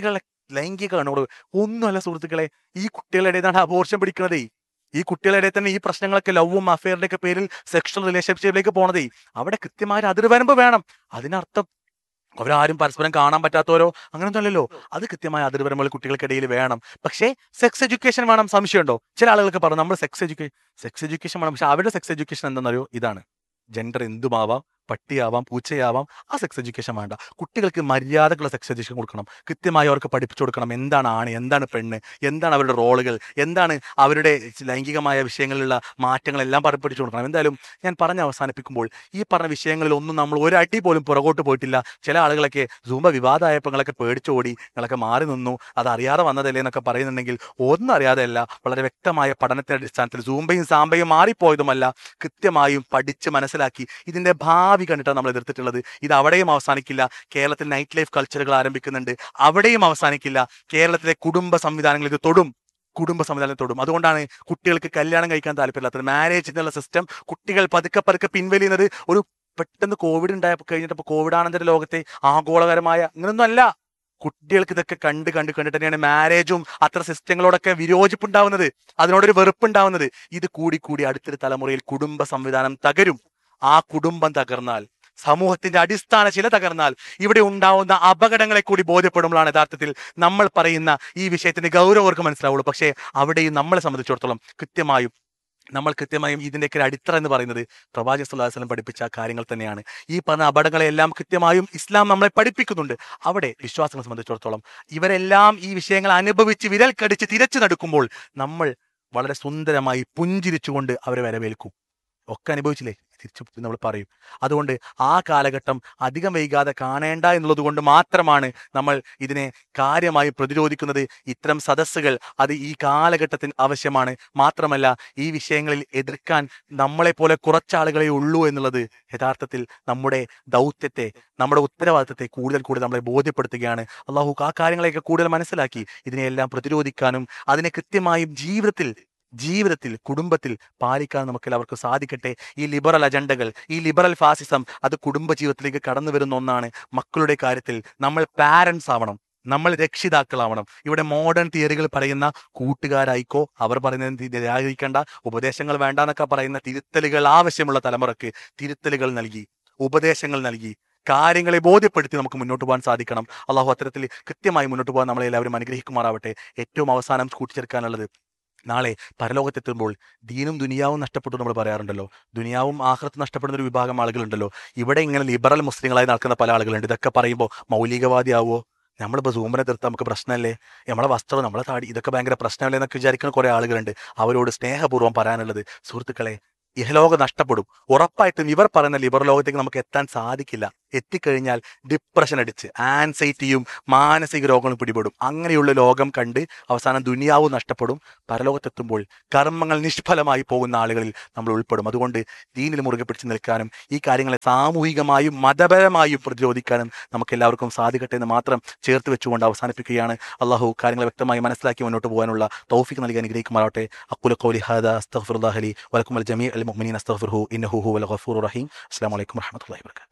ലൈംഗിക കണ്ണോട് ഒന്നുമല്ല സുഹൃത്തുക്കളെ ഈ കുട്ടികളുടെ ഇടയിലാണ് അബോർഷൻ പിടിക്കുന്നതേ ഈ കുട്ടികളുടെ ഇടയിൽ തന്നെ ഈ പ്രശ്നങ്ങളൊക്കെ ലവും അഫെയറിന്റെ ഒക്കെ പേരിൽ സെക്ഷൽ റിലേഷൻഷിപ്പിലേക്ക് പോണതേ അവിടെ കൃത്യമായ ഒരു അതിർവരമ്പ് വേണം അതിനർത്ഥം അവരാരും പരസ്പരം കാണാൻ പറ്റാത്തവരോ അങ്ങനൊന്നും അല്ലല്ലോ അത് കൃത്യമായ അതിർവരമ്പുകൾ കുട്ടികൾക്കിടയിൽ വേണം പക്ഷേ സെക്സ് എഡ്യൂക്കേഷൻ വേണം സംശയമുണ്ടോ ചില ആളുകൾക്ക് പറഞ്ഞു നമ്മൾ സെക്സ് എഡ്യൂക്കേഷൻ സെക്സ് എഡ്യൂക്കേഷൻ വേണം പക്ഷെ അവരുടെ സെക്സ് എഡ്യൂക്കേഷൻ എന്താണെന്നറിയോ ഇതാണ് ജെൻഡർ എന്തുമാവാം പട്ടിയാവാം പൂച്ചയാവാം ആ സെക്സ് എഡ്യൂക്കേഷൻ വേണ്ട കുട്ടികൾക്ക് മര്യാദക്കുള്ള സെക്സ് എഡ്യൂക്കേഷൻ കൊടുക്കണം കൃത്യമായി അവർക്ക് പഠിപ്പിച്ചു കൊടുക്കണം എന്താണ് ആണ് എന്താണ് പെണ്ണ് എന്താണ് അവരുടെ റോളുകൾ എന്താണ് അവരുടെ ലൈംഗികമായ വിഷയങ്ങളിലുള്ള മാറ്റങ്ങളെല്ലാം പഠിപ്പിച്ചു കൊടുക്കണം എന്തായാലും ഞാൻ പറഞ്ഞ് അവസാനിപ്പിക്കുമ്പോൾ ഈ പറഞ്ഞ വിഷയങ്ങളിൽ ഒന്നും നമ്മൾ ഒരടി പോലും പുറകോട്ട് പോയിട്ടില്ല ചില ആളുകളൊക്കെ സൂമ്പ വിവാദമായപ്പോഴൊക്കെ പേടിച്ചോടി നിങ്ങളൊക്കെ മാറി നിന്നു അത് അറിയാതെ വന്നതല്ലേ എന്നൊക്കെ പറയുന്നുണ്ടെങ്കിൽ ഒന്നും അറിയാതെയല്ല വളരെ വ്യക്തമായ പഠനത്തിന്റെ അടിസ്ഥാനത്തിൽ സൂമ്പയും സാമ്പയും മാറിപ്പോയതുമല്ല കൃത്യമായും പഠിച്ച് മനസ്സിലാക്കി ഇതിന്റെ ഭാവി കണ്ടിട്ടാണ് നമ്മൾ എതിർത്തിട്ടുള്ളത് ഇത് അവിടെയും അവസാനിക്കില്ല കേരളത്തിൽ നൈറ്റ് ലൈഫ് കൾച്ചറുകൾ ആരംഭിക്കുന്നുണ്ട് അവിടെയും അവസാനിക്കില്ല കേരളത്തിലെ കുടുംബ സംവിധാനങ്ങൾ ഇത് തൊടും കുടുംബ സംവിധാനം തൊടും അതുകൊണ്ടാണ് കുട്ടികൾക്ക് കല്യാണം കഴിക്കാൻ താല്പര്യമില്ലാത്തത് മാരേജ് എന്നുള്ള സിസ്റ്റം കുട്ടികൾ പതുക്കെ പതുക്കെ പിൻവലിയുന്നത് ഒരു പെട്ടെന്ന് കോവിഡ് ഉണ്ടായ കഴിഞ്ഞിട്ട് കോവിഡാനന്തര ലോകത്തെ ആഗോളകരമായ അങ്ങനൊന്നും അല്ല കുട്ടികൾക്ക് ഇതൊക്കെ കണ്ട് കണ്ട് കണ്ടിട്ട് തന്നെയാണ് മാരേജും അത്ര സിസ്റ്റങ്ങളോടൊക്കെ വിയോജിപ്പുണ്ടാവുന്നത് അതിനോടൊരു വെറുപ്പുണ്ടാവുന്നത് ഇത് കൂടി കൂടി അടുത്തൊരു തലമുറയിൽ കുടുംബ സംവിധാനം തകരും ആ കുടുംബം തകർന്നാൽ സമൂഹത്തിന്റെ അടിസ്ഥാന ചില തകർന്നാൽ ഇവിടെ ഉണ്ടാവുന്ന അപകടങ്ങളെ കൂടി ബോധ്യപ്പെടുമ്പോഴാണ് യഥാർത്ഥത്തിൽ നമ്മൾ പറയുന്ന ഈ വിഷയത്തിന്റെ ഗൗരവം അവർക്ക് മനസ്സിലാവുള്ളൂ പക്ഷേ അവിടെയും നമ്മളെ സംബന്ധിച്ചിടത്തോളം കൃത്യമായും നമ്മൾ കൃത്യമായും ഇതിൻ്റെയൊക്കെ ഒരു അടിത്തറ എന്ന് പറയുന്നത് പ്രവാചക സ്വല്ലല്ലാഹു അലൈഹി വസല്ലം പഠിപ്പിച്ച കാര്യങ്ങൾ തന്നെയാണ് ഈ പറഞ്ഞ അപകടങ്ങളെല്ലാം കൃത്യമായും ഇസ്ലാം നമ്മളെ പഠിപ്പിക്കുന്നുണ്ട് അവിടെ വിശ്വാസങ്ങളെ സംബന്ധിച്ചിടത്തോളം ഇവരെല്ലാം ഈ വിഷയങ്ങൾ അനുഭവിച്ച് വിരൽ കടിച്ച് തിരച്ചു നടക്കുമ്പോൾ നമ്മൾ വളരെ സുന്ദരമായി പുഞ്ചിരിച്ചുകൊണ്ട് അവരെ വരവേൽക്കും ഒക്കെ അനുഭവിച്ചില്ലേ തിരിച്ചു നമ്മൾ പറയും അതുകൊണ്ട് ആ കാലഘട്ടം അധികം വൈകാതെ കാണേണ്ട എന്നുള്ളത് കൊണ്ട് മാത്രമാണ് നമ്മൾ ഇതിനെ കാര്യമായി പ്രതിരോധിക്കുന്നത് ഇത്തരം സദസ്സുകൾ അത് ഈ കാലഘട്ടത്തിന് ആവശ്യമാണ് മാത്രമല്ല ഈ വിഷയങ്ങളിൽ എതിർക്കാൻ നമ്മളെ പോലെ കുറച്ചാളുകളെ ഉള്ളൂ എന്നുള്ളത് യഥാർത്ഥത്തിൽ നമ്മുടെ ദൗത്യത്തെ നമ്മുടെ ഉത്തരവാദിത്തത്തെ കൂടുതൽ കൂടുതൽ നമ്മളെ ബോധ്യപ്പെടുത്തുകയാണ് അള്ളാഹു ആ കാര്യങ്ങളെയൊക്കെ കൂടുതൽ മനസ്സിലാക്കി ഇതിനെയെല്ലാം പ്രതിരോധിക്കാനും അതിനെ കൃത്യമായും ജീവിതത്തിൽ ജീവിതത്തിൽ കുടുംബത്തിൽ പാലിക്കാൻ നമുക്ക് എല്ലാവർക്കും സാധിക്കട്ടെ ഈ ലിബറൽ അജണ്ടകൾ ഈ ലിബറൽ ഫാസിസം അത് കുടുംബ ജീവിതത്തിലേക്ക് കടന്നു വരുന്ന ഒന്നാണ് മക്കളുടെ കാര്യത്തിൽ നമ്മൾ പാരൻസ് ആവണം നമ്മൾ രക്ഷിതാക്കളാവണം ഇവിടെ മോഡേൺ തിയറികൾ പറയുന്ന കൂട്ടുകാരായിക്കോ അവർ പറയുന്നത് നിരാകരിക്കേണ്ട ഉപദേശങ്ങൾ വേണ്ട എന്നൊക്കെ പറയുന്ന തിരുത്തലുകൾ ആവശ്യമുള്ള തലമുറക്ക് തിരുത്തലുകൾ നൽകി ഉപദേശങ്ങൾ നൽകി കാര്യങ്ങളെ ബോധ്യപ്പെടുത്തി നമുക്ക് മുന്നോട്ട് പോകാൻ സാധിക്കണം അള്ളാഹു അത്തരത്തിൽ കൃത്യമായി മുന്നോട്ട് പോകാൻ നമ്മളെ എല്ലാവരും അനുഗ്രഹിക്കുമാറാവട്ടെ ഏറ്റവും അവസാനം കൂട്ടിച്ചേർക്കാനുള്ളത് നാളെ പരലോകത്തെത്തുമ്പോൾ ദീനും ദുനിയാവും നഷ്ടപ്പെട്ടു നമ്മൾ പറയാറുണ്ടല്ലോ ദുനിയാവും ആഹ്റത്ത് നഷ്ടപ്പെടുന്ന ഒരു വിഭാഗം ആളുകളുണ്ടല്ലോ ഇവിടെ ഇങ്ങനെ ലിബറൽ മുസ്ലിങ്ങളായി നടക്കുന്ന പല ആളുകളുണ്ട് ഇതൊക്കെ പറയുമ്പോൾ മൗലികവാദിയാവോ നമ്മളിപ്പോൾ സൂമനെ തീർത്താൽ നമുക്ക് പ്രശ്നമല്ലേ നമ്മളെ വസ്ത്രം നമ്മളെ താടി ഇതൊക്കെ ഭയങ്കര പ്രശ്നമല്ലേ എന്നൊക്കെ വിചാരിക്കുന്ന കുറേ ആളുകളുണ്ട് അവരോട് സ്നേഹപൂർവ്വം പറയാനുള്ളത് സുഹൃത്തുക്കളെ ഇഹലോകം നഷ്ടപ്പെടും ഉറപ്പായിട്ടും ഇവർ പറയുന്ന ലിബർ ലോകത്തേക്ക് നമുക്ക് എത്താൻ സാധിക്കില്ല എത്തിക്കഴിഞ്ഞാൽ ഡിപ്രഷൻ അടിച്ച് ആൻസൈറ്റിയും മാനസിക രോഗങ്ങളും പിടിപെടും അങ്ങനെയുള്ള ലോകം കണ്ട് അവസാനം ദുനിയാവും നഷ്ടപ്പെടും പരലോകത്തെത്തുമ്പോൾ കർമ്മങ്ങൾ നിഷ്ഫലമായി പോകുന്ന ആളുകളിൽ നമ്മൾ ഉൾപ്പെടും അതുകൊണ്ട് ദീനിൽ മുറുകെ പിടിച്ചു നിൽക്കാനും ഈ കാര്യങ്ങളെ സാമൂഹികമായും മതപരമായും പ്രതിരോധിക്കാനും നമുക്ക് എല്ലാവർക്കും സാധിക്കട്ടെ എന്ന് മാത്രം ചേർത്ത് വെച്ചുകൊണ്ട് അവസാനിപ്പിക്കുകയാണ് അള്ളാഹു കാര്യങ്ങൾ വ്യക്തമായി മനസ്സിലാക്കി മുന്നോട്ട് പോകാനുള്ള തൗഫിക്ക് നൽകി അനുഗ്രഹിക്കുമാറാവട്ടെ അക്കുല കൗലി ഹാദ അസ്തഗ്ഫിറുല്ലാഹി ലി വലക്കും അൽ ജമീഅ അൽ മുഅ്മിനീന അസ്തഗ്ഫിറുഹു ഇന്നഹു ഹുവൽ ഗഫൂറുർ റഹീം അസ്സലാമു അലൈക്കും വറഹ്മത്തുള്ളാഹി വബറകാതുഹു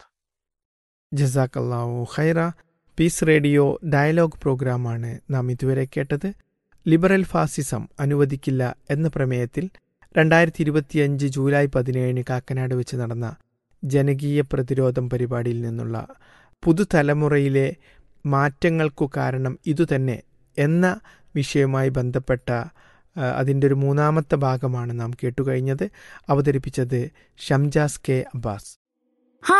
ജസാക്കല്ലാവു ഖൈറ പീസ് റേഡിയോ ഡയലോഗ് പ്രോഗ്രാമാണ് നാം ഇതുവരെ കേട്ടത് ലിബറൽ ഫാസിസം അനുവദിക്കില്ല എന്ന പ്രമേയത്തിൽ രണ്ടായിരത്തി ഇരുപത്തിയഞ്ച് ജൂലൈ പതിനേഴിന് കാക്കനാട് വെച്ച് നടന്ന ജനകീയ പ്രതിരോധം പരിപാടിയിൽ നിന്നുള്ള പുതുതലമുറയിലെ മാറ്റങ്ങൾക്കു കാരണം ഇതുതന്നെ എന്ന വിഷയവുമായി ബന്ധപ്പെട്ട ആ, അതിൻ്റെ ഒരു മൂന്നാമത്തെ ഭാഗമാണ് നാം കേട്ടുകഴിഞ്ഞത് അവതരിപ്പിച്ചത് ഷംജാസ് കെ അബ്ബാസ്